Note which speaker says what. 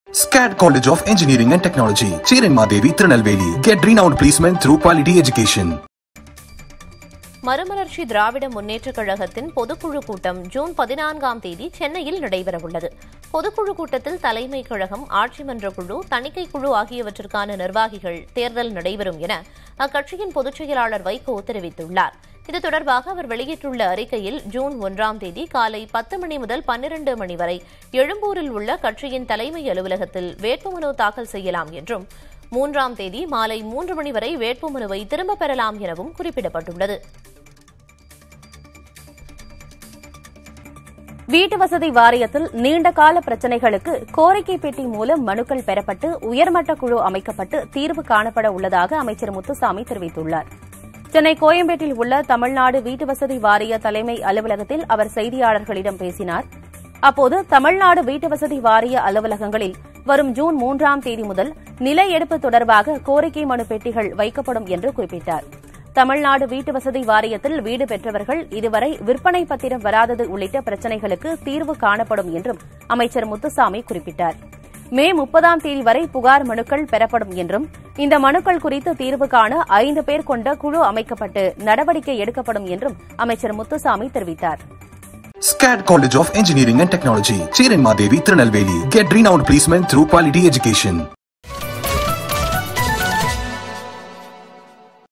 Speaker 1: SCAD College of Engineering and Technology, Cherenma Devi, Tirunelveli. Get renowned placement through quality education.
Speaker 2: மறுமலர்ச்சி திராவிட முன்னேற்றக் கழகத்தின் பொதுக்குழு கூட்டம் June பதினான்காம் தேதி சென்னையில் நடைபெறவுள்ளது பொதுக்குழு கூட்டத்தில் தலைமை கழகம் ஆட்சி மன்ற குழு தணிக்கை குழு ஆகியவற்றிற்கான நிர்வாகிகள் தேர்தல் நடைபெறும் என அக்கட்சியின் பொதுச் செயலாளர் வைகோ தெரிவித்துள்ளார் இது தொடர்பாக அவர் வெளியிட்டுள்ள அறிக்கையில் ஜூன் ஒன்றாம் தேதி காலை பத்து மணி முதல் பன்னிரண்டு மணி வரை எழும்பூரில் உள்ள கட்சியின் தலைமை அலுவலகத்தில் வேட்புமனு தாக்கல் செய்யலாம் என்றும் மூன்றாம் தேதி மாலை மூன்று மணி வரை வேட்புமனுவை திரும்பப் பெறலாம் எனவும் குறிப்பிடப்பட்டுள்ளது
Speaker 3: வீட்டு வசதி வாரியத்தில் நீண்ட கால பிரச்சினைகளுக்கு கோரிக்கை பெட்டி மூலம் மனுக்கள் பெறப்பட்டு உயர்மட்ட குழு அமைக்கப்பட்டு தீர்வு காணப்பட உள்ளதாக அமைச்சர் முத்துசாமி தெரிவித்துள்ளார் சென்னை கோயம்பேட்டில் உள்ள தமிழ்நாடு வீட்டு வசதி வாரிய தலைமை அலுவலகத்தில் அவர் செய்தியாளர்களிடம் பேசினார் அப்போது தமிழ்நாடு வீட்டு வசதி வாரிய அலுவலகங்களில் வரும் ஜூன் மூன்றாம் தேதி முதல் நில எடுப்பு தொடர்பாக கோரிக்கை மனு பெட்டிகள் வைக்கப்படும் என்று குறிப்பிட்டார் தமிழ்நாடு வீட்டு வசதி வாரியத்தில் வீடு பெற்றவர்கள் இதுவரை விற்பனை பத்திரம் வராதது உள்ளிட்ட பிரச்சினைகளுக்கு தீர்வு காணப்படும் என்றும் அமைச்சர் முத்துசாமி குறிப்பிட்டார் மே முப்பதாம் தேதி வரை புகார் மனுக்கள் பெறப்படும் என்றும் இந்த மனுக்கள் குறித்து தீர்வு காண ஐந்து பேர் கொண்ட குழு அமைக்கப்பட்டு நடவடிக்கை எடுக்கப்படும் என்றும் அமைச்சர் முத்துசாமி தெரிவித்தார்
Speaker 1: SCAD College of Engineering and Technology, Cherenma Devi, Tirunelveli. Get renowned placement through quality education.